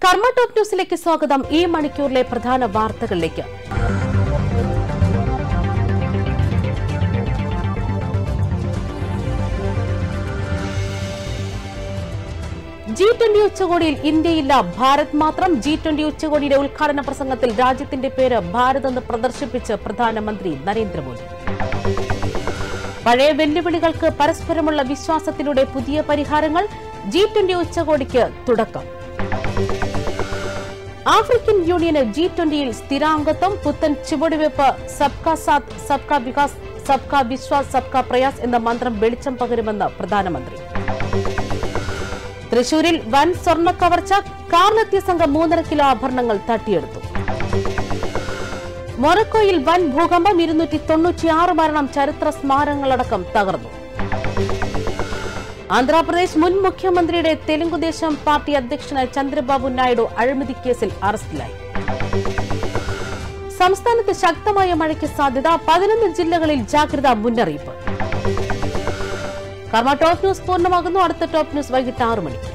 കർമ്മ ടോപ്പ് ന്യൂസിലേക്ക് സ്വാഗതം ഈ മണിക്കൂറിലെ പ്രധാന വാർത്തകളിലേക്ക് ജി ട്വന്റി ഉച്ചകോടിയിൽ ഇന്ത്യയില്ല ഭാരത് മാത്രം ജി ട്വന്റി ഉച്ചകോടിയുടെ ഉദ്ഘാടന പ്രസംഗത്തിൽ രാജ്യത്തിന്റെ പേര് ഭാരത് എന്ന് പ്രദർശിപ്പിച്ച് പ്രധാനമന്ത്രി നരേന്ദ്രമോദി പഴയ വെല്ലുവിളികൾക്ക് പരസ്പരമുള്ള വിശ്വാസത്തിലൂടെ പുതിയ പരിഹാരങ്ങൾ ജി ട്വന്റി ഉച്ചകോടിക്ക് തുടക്കം ആഫ്രിക്കൻ യൂണിയന് ജി ട്വന്റിയിൽ സ്ഥിരാംഗത്വം പുത്തൻ ചുവടുവെപ്പ് സബ്കാ സാത്ത് സബ്കാ വികാസ് സബ്കാ വിശ്വാസ് സബ്കാ പ്രയാസ് എന്ന മന്ത്രം വെളിച്ചം പകരുമെന്ന് പ്രധാനമന്ത്രി തൃശൂരിൽ വൻ സ്വർണ്ണ കവർച്ച കാറിലെത്തിയ സംഘം മൂന്നര കിലോ ആഭരണങ്ങൾ തട്ടിയെടുത്തു മൊറക്കോയിൽ വൻ ഭൂകമ്പം ഇരുന്നൂറ്റി തൊണ്ണൂറ്റിയാറ് മരണം ചരിത്ര സ്മാരകങ്ങളടക്കം തകർന്നു ആന്ധ്രാപ്രദേശ് മുൻ മുഖ്യമന്ത്രിയുടെ തെലുങ്കുദേശം പാർട്ടി അധ്യക്ഷനായ ചന്ദ്രബാബു നായിഡു അഴിമതി കേസിൽ അറസ്റ്റിലായി സംസ്ഥാനത്ത് ശക്തമായ മഴയ്ക്ക് സാധ്യത പതിനൊന്ന് ജില്ലകളിൽ ജാഗ്രതാ മുന്നറിയിപ്പ് കർമ്മ ടോപ്പ് ന്യൂസ് പൂർണ്ണമാകുന്നു അടുത്ത ടോപ്പ് ന്യൂസ് വൈകിട്ട് ആറു മണിക്ക്